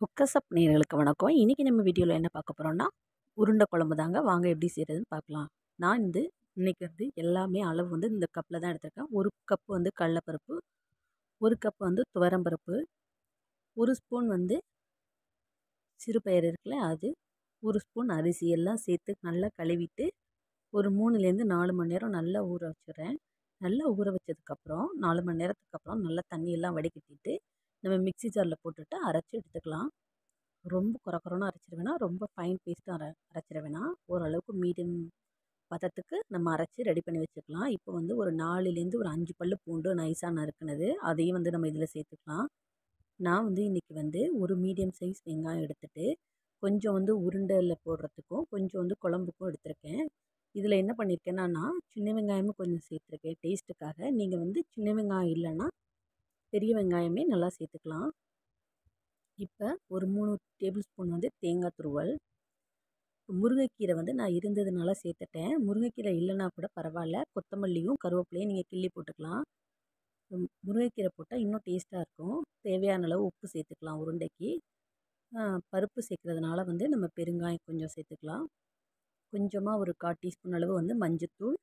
குக்கர்ஸப் நேயர்களுக்கு வணக்கம் இன்றைக்கி நம்ம வீடியோவில் என்ன பார்க்க போகிறோம்னா உருண்டை குழம்பு தாங்க வாங்க எப்படி செய்கிறதுன்னு பார்க்கலாம் நான் வந்து இன்றைக்கி வந்து எல்லாமே அளவு வந்து இந்த கப்பில் தான் எடுத்திருக்கேன் ஒரு கப் வந்து கடலப்பருப்பு ஒரு கப் வந்து துவரம்பருப்பு ஒரு ஸ்பூன் வந்து சிறுபயிறு இருக்குல்ல அது ஒரு ஸ்பூன் அரிசி எல்லாம் சேர்த்து நல்லா கழுவிட்டு ஒரு மூணுலேருந்து நாலு மணி நேரம் நல்லா ஊற வச்சிடுறேன் நல்லா ஊற வச்சதுக்கப்புறம் நாலு மணி நேரத்துக்கு அப்புறம் நல்லா தண்ணியெல்லாம் வடிகட்டிட்டு நம்ம மிக்ஸி ஜாரில் போட்டுட்டு அரைச்சி எடுத்துக்கலாம் ரொம்ப குறை குறைன்னு அரைச்சிட வேணாம் ரொம்ப ஃபைன் பேஸ்ட்டும் அரை அரைச்சிட வேணாம் ஓரளவுக்கு மீடியம் பதத்துக்கு நம்ம அரைச்சி ரெடி பண்ணி வச்சுக்கலாம் இப்போ வந்து ஒரு நாலுலேருந்து ஒரு அஞ்சு பல் பூண்டு நைஸாக நறுக்குனது அதையும் வந்து நம்ம இதில் சேர்த்துக்கலாம் நான் வந்து இன்றைக்கி வந்து ஒரு மீடியம் சைஸ் வெங்காயம் எடுத்துகிட்டு கொஞ்சம் வந்து உருண்டையில் போடுறதுக்கும் கொஞ்சம் வந்து குழம்புக்கும் எடுத்திருக்கேன் இதில் என்ன பண்ணியிருக்கேன்னா நான் சின்ன வெங்காயமும் கொஞ்சம் சேர்த்துருக்கேன் டேஸ்ட்டுக்காக நீங்கள் வந்து சின்ன வெங்காயம் இல்லைன்னா பெரிய வெங்காயமே நல்லா சேர்த்துக்கலாம் இப்போ ஒரு மூணு டேபிள் ஸ்பூன் வந்து தேங்காய் துருவல் முருங்கைக்கீரை வந்து நான் இருந்ததுனால சேர்த்துட்டேன் முருங்கைக்கீரை இல்லைன்னா கூட பரவாயில்ல கொத்தமல்லியும் கருவேப்பிலையும் நீங்கள் கிள்ளி போட்டுக்கலாம் முருங்கைக்கீரை போட்டால் இன்னும் டேஸ்ட்டாக இருக்கும் தேவையான அளவு உப்பு சேர்த்துக்கலாம் உருண்டைக்கு பருப்பு சேர்க்குறதுனால வந்து நம்ம பெருங்காயம் கொஞ்சம் சேர்த்துக்கலாம் கொஞ்சமாக ஒரு கால் டீஸ்பூன் அளவு வந்து மஞ்சத்தூள்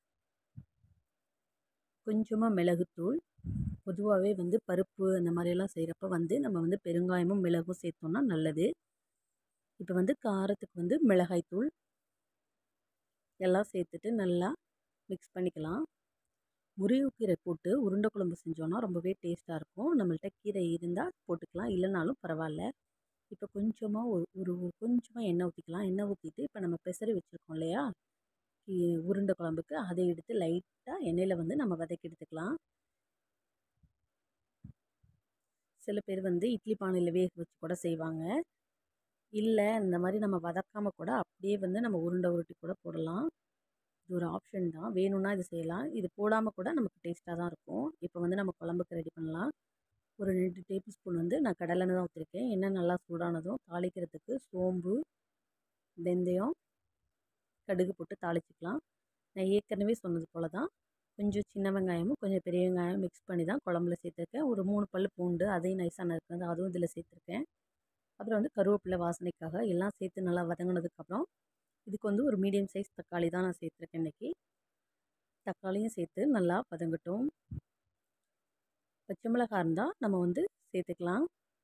கொஞ்சமாக மிளகுத்தூள் பொதுவாகவே வந்து பருப்பு அந்த மாதிரியெல்லாம் செய்கிறப்ப வந்து நம்ம வந்து பெருங்காயமும் மிளகும் சேர்த்தோம்னா நல்லது இப்போ வந்து காரத்துக்கு வந்து மிளகாய்த்தூள் எல்லாம் சேர்த்துட்டு நல்லா மிக்ஸ் பண்ணிக்கலாம் முருங்கைக்கீரை போட்டு உருண்டை குழம்பு செஞ்சோன்னா ரொம்பவே டேஸ்ட்டாக இருக்கும் நம்மள்ட்ட கீரை இருந்தால் போட்டுக்கலாம் இல்லைனாலும் பரவாயில்ல இப்போ கொஞ்சமாக ஒரு ஒரு கொஞ்சமாக எண்ணெய் ஊற்றிக்கலாம் எண்ணெய் ஊற்றிட்டு இப்போ நம்ம பெசரி வச்சுருக்கோம் இல்லையா உருண்டை குழம்புக்கு அதை எடுத்து லைட்டாக எண்ணெயில் வந்து நம்ம வதக்கி எடுத்துக்கலாம் சில பேர் வந்து இட்லி பானையில் வேக வச்சு கூட செய்வாங்க இல்லை இந்த மாதிரி நம்ம வதக்காமல் கூட அப்படியே வந்து நம்ம உருண்டை உருட்டி கூட போடலாம் இது ஒரு ஆப்ஷன் தான் வேணும்னா இது செய்யலாம் இது போடாமல் கூட நமக்கு டேஸ்ட்டாக தான் இருக்கும் இப்போ வந்து நம்ம குழம்புக்கு ரெடி பண்ணலாம் ஒரு ரெண்டு டேபிள் ஸ்பூன் வந்து நான் கடலெண்ணெய் தான் ஊற்றிருக்கேன் எண்ணெய் நல்லா சூடானதும் தாளிக்கிறதுக்கு சோம்பு வெந்தயம் கடுகு போட்டு தாளிச்சிக்கலாம் நான் ஏற்கனவே சொன்னது போல் தான் கொஞ்சம் சின்ன வெங்காயமும் கொஞ்சம் பெரிய வெங்காயம் மிக்ஸ் பண்ணி தான் குழம்புல சேர்த்துருக்கேன் ஒரு மூணு பல் பூண்டு அதையும் நைஸாக நறுக்கிறது அதுவும் இதில் சேர்த்துருக்கேன் அப்புறம் வந்து கருவேப்பிலை வாசனைக்காக எல்லாம் சேர்த்து நல்லா வதங்கினதுக்கப்புறம் இதுக்கு வந்து ஒரு மீடியம் சைஸ் தக்காளி தான் நான் சேர்த்துருக்கேன் இன்றைக்கி தக்காளியும் சேர்த்து நல்லா வதங்கட்டும் பச்சை மிளகாய் இருந்தால் நம்ம வந்து சேர்த்துக்கலாம்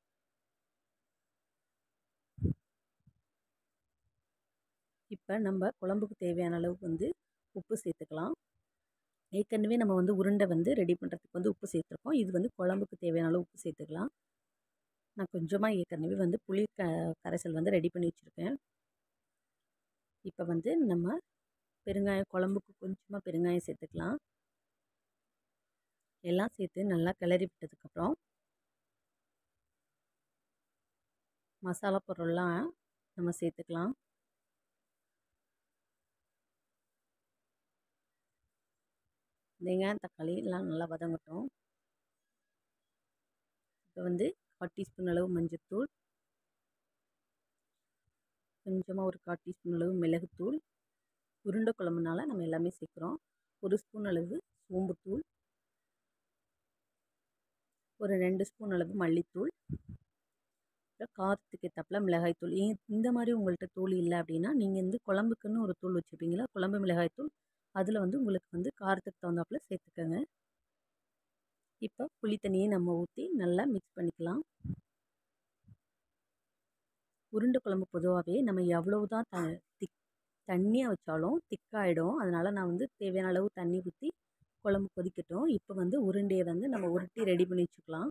இப்போ நம்ம குழம்புக்கு தேவையான அளவுக்கு வந்து உப்பு சேர்த்துக்கலாம் ஏற்கனவே நம்ம வந்து உருண்டை வந்து ரெடி பண்ணுறதுக்கு வந்து உப்பு சேர்த்துருக்கோம் இது வந்து குழம்புக்கு தேவையான அளவு உப்பு சேர்த்துக்கலாம் நான் கொஞ்சமாக ஏற்கனவே வந்து புளி க கரைசல் வந்து ரெடி பண்ணி வச்சுருக்கேன் இப்போ வந்து நம்ம பெருங்காயம் குழம்புக்கு கொஞ்சமாக பெருங்காயம் சேர்த்துக்கலாம் எல்லாம் சேர்த்து நல்லா கிளறி விட்டதுக்கப்புறம் மசாலா பொருள்லாம் நம்ம சேர்த்துக்கலாம் வெங்காயம் தக்காளி எல்லாம் நல்லா வதங்கட்டும் இப்போ வந்து கால் டீஸ்பூன் அளவு மஞ்சத்தூள் கொஞ்சமாக ஒரு கால் டீஸ்பூன் அளவு மிளகுத்தூள் உருண்டை குழம்புனால நம்ம எல்லாமே சேர்க்குறோம் ஒரு ஸ்பூன் அளவு சோம்புத்தூள் ஒரு ரெண்டு ஸ்பூன் அளவு மல்லித்தூள் அப்புறம் காரத்துக்கு ஏற்றப்பில் மிளகாய்த்தூள் இந்த மாதிரி உங்கள்கிட்ட தூள் இல்லை அப்படின்னா நீங்கள் வந்து குழம்புக்குன்னு ஒரு தூள் வச்சுருப்பீங்களா குழம்பு மிளகாய்த்தூள் அதில் வந்து உங்களுக்கு வந்து காரத்துக்கு தகுந்தாப்பில் சேர்த்துக்கோங்க இப்போ புளி தண்ணியை நம்ம ஊற்றி நல்லா மிக்ஸ் பண்ணிக்கலாம் உருண்டை குழம்பு பொதுவாகவே நம்ம எவ்வளவு தான் த திக் தண்ணியாக வச்சாலும் திக்காகிடும் அதனால் நான் வந்து தேவையான அளவு தண்ணி ஊற்றி குழம்பு கொதிக்கட்டும் இப்போ வந்து உருண்டையை வந்து நம்ம உருட்டி ரெடி பண்ணி வச்சுக்கலாம்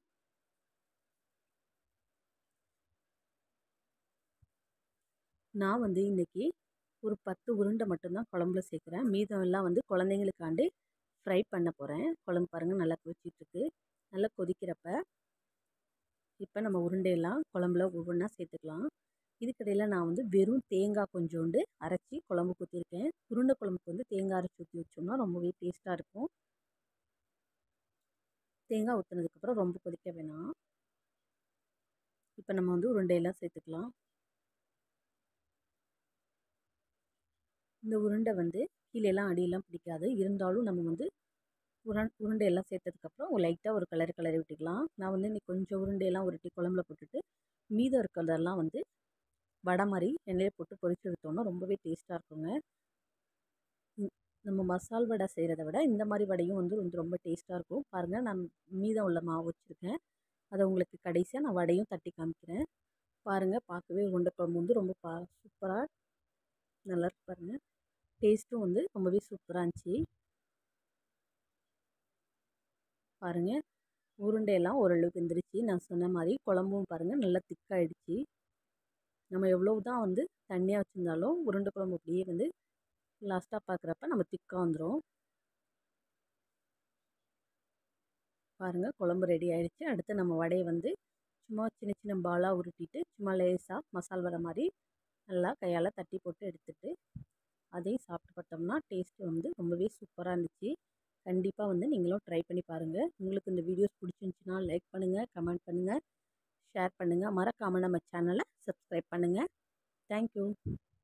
நான் வந்து இன்றைக்கி ஒரு பத்து உருண்டை மட்டும்தான் குழம்புல சேர்க்குறேன் மீதம் எல்லாம் வந்து குழந்தைங்களுக்காண்டு ஃப்ரை பண்ண போகிறேன் குழம்பு பாருங்கள் நல்லா கொதிச்சிட்ருக்கு நல்லா கொதிக்கிறப்ப இப்போ நம்ம உருண்டையெல்லாம் குழம்புல ஒவ்வொன்றா சேர்த்துக்கலாம் இதுக்கடையில் நான் வந்து வெறும் தேங்காய் கொஞ்சோண்டு அரைச்சி குழம்பு ஊற்றிருக்கேன் உருண்டை குழம்புக்கு வந்து தேங்காய் அரைச்சி ஊற்றி வச்சோம்னா ரொம்பவே டேஸ்ட்டாக இருக்கும் தேங்காய் ஊற்றுனதுக்கப்புறம் ரொம்ப கொதிக்க வேணாம் இப்போ நம்ம வந்து உருண்டையெல்லாம் சேர்த்துக்கலாம் இந்த உருண்டை வந்து கீழேலாம் அடியெல்லாம் பிடிக்காது இருந்தாலும் நம்ம வந்து உருண் உருண்டையெல்லாம் சேர்த்ததுக்கப்புறம் லைட்டாக ஒரு கலர் கலரி விட்டுக்கலாம் நான் வந்து இன்னைக்கு கொஞ்சம் உருண்டையெல்லாம் உருட்டி குழம்புல போட்டுட்டு மீதம் இருக்கிறதெல்லாம் வந்து வடை மாதிரி எண்ணெயில் போட்டு பொரிச்சு எடுத்தோம்னா ரொம்பவே டேஸ்ட்டாக இருக்குங்க நம்ம மசால் வடை செய்கிறத விட இந்த மாதிரி வடையும் வந்து வந்து ரொம்ப டேஸ்ட்டாக இருக்கும் பாருங்கள் நான் மீதம் உள்ள மாவு வச்சுருக்கேன் அதை உங்களுக்கு கடைசியாக நான் வடையும் தட்டி காமிக்கிறேன் பாருங்கள் பார்க்கவே உருண்டை குழம்பு வந்து ரொம்ப பா சூப்பராக நல்லா இருக்கு பாருங்கள் டேஸ்ட்டும் வந்து ரொம்பவே சூப்பராக இருந்துச்சு பாருங்கள் உருண்டையெல்லாம் ஓரளவுக்கு வெந்துருச்சு நான் சொன்ன மாதிரி குழம்பும் பாருங்கள் நல்லா திக்காயிடுச்சு நம்ம எவ்வளோ தான் வந்து தண்ணியாக வச்சுருந்தாலும் உருண்டை குழம்பு அப்படியே வந்து லாஸ்ட்டாக பார்க்குறப்ப நம்ம திக்காக வந்துடும் பாருங்கள் குழம்பு ரெடி ஆகிடுச்சு அடுத்து நம்ம வடையை வந்து சும்மா சின்ன சின்ன பாலாக உருட்டிட்டு சும்மா லேசாக மசால் வடை மாதிரி நல்லா கையால் தட்டி போட்டு எடுத்துட்டு அதையும் சாப்பிட்டு பார்த்தோம்னா டேஸ்ட்டு வந்து ரொம்பவே சூப்பராக இருந்துச்சு கண்டிப்பாக வந்து நீங்களும் ட்ரை பண்ணி பாருங்கள் உங்களுக்கு இந்த வீடியோஸ் பிடிச்சிருந்துச்சின்னா லைக் பண்ணுங்கள் கமெண்ட் பண்ணுங்கள் ஷேர் பண்ணுங்கள் மறக்காமல் நம்ம சேனலை சப்ஸ்கிரைப் பண்ணுங்கள் தேங்க்யூ